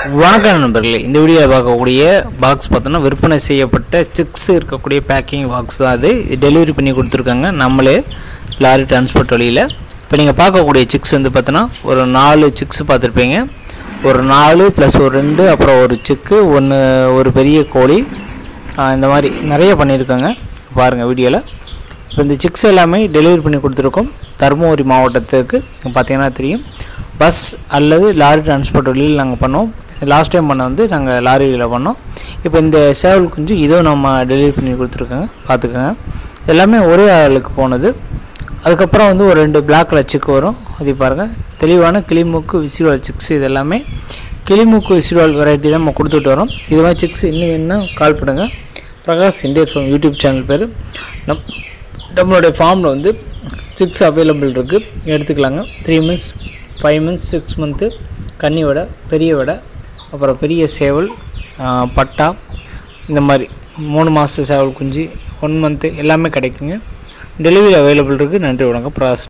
வணக்கம் நண்பர்களே இந்த வீடியோவில் பார்க்கக்கூடிய பாக்ஸ் பார்த்தோன்னா விற்பனை செய்யப்பட்ட சிக்ஸ் இருக்கக்கூடிய பேக்கிங் பாக்ஸ் தான் அது டெலிவரி பண்ணி கொடுத்துருக்காங்க நம்மளே லாரி டிரான்ஸ்போர்ட் வழியில் இப்போ நீங்கள் பார்க்கக்கூடிய சிக்ஸ் வந்து பார்த்தோன்னா ஒரு நாலு சிக்ஸ் பார்த்துருப்பீங்க ஒரு நாலு ப்ளஸ் ஒரு ரெண்டு அப்புறம் ஒரு சிக்கு ஒன்று ஒரு பெரிய கோழி ஆஹ் இந்த மாதிரி நிறைய பண்ணியிருக்காங்க பாருங்கள் வீடியோவில் இப்போ இந்த சிக்ஸ் எல்லாமே டெலிவரி பண்ணி கொடுத்துருக்கோம் தருமபுரி மாவட்டத்துக்கு பார்த்தீங்கன்னா தெரியும் பஸ் அல்லது லாரி டிரான்ஸ்போர்ட் வழியில் நாங்கள் பண்ணோம் லாஸ்ட் டைம் பண்ண வந்து நாங்கள் லாரியில் பண்ணோம் இப்போ இந்த சேவல் குஞ்சு இதுவும் நம்ம டெலிவரி பண்ணி கொடுத்துருக்கோங்க பார்த்துக்கோங்க எல்லாமே ஒரே ஆளுக்கு போனது அதுக்கப்புறம் வந்து ஒரு ரெண்டு பிளாக் கலர் சிக்கு வரும் அது பாருங்கள் தெளிவான கிளிமூக்கு விசிறுவால் சிக்ஸ் இது எல்லாமே கிளிமூக்கு விசிறுவால் வெரைட்டி தான் நம்ம கொடுத்துட்டு வரோம் இது மாதிரி சிக்ஸ் இன்னும் என்ன கால் பண்ணுங்கள் பிரகாஷ் இண்டியர் ஃபார்ம் யூடியூப் சேனல் பேர் நம் நம்மளுடைய ஃபார்மில் வந்து சிக்ஸ் அவைலபிள் இருக்குது எடுத்துக்கலாங்க three months five months six month கன்னி வடை பெரிய வடை அப்புறம் பெரிய சேவல் ஆ, பட்டா இந்த மாதிரி மூணு மாத சேவல் குஞ்சு ஒன் மந்த்து எல்லாமே கிடைக்குங்க டெலிவரி அவைலபிள் இருக்குது நன்றி வணக்கம் பிரகாஷ்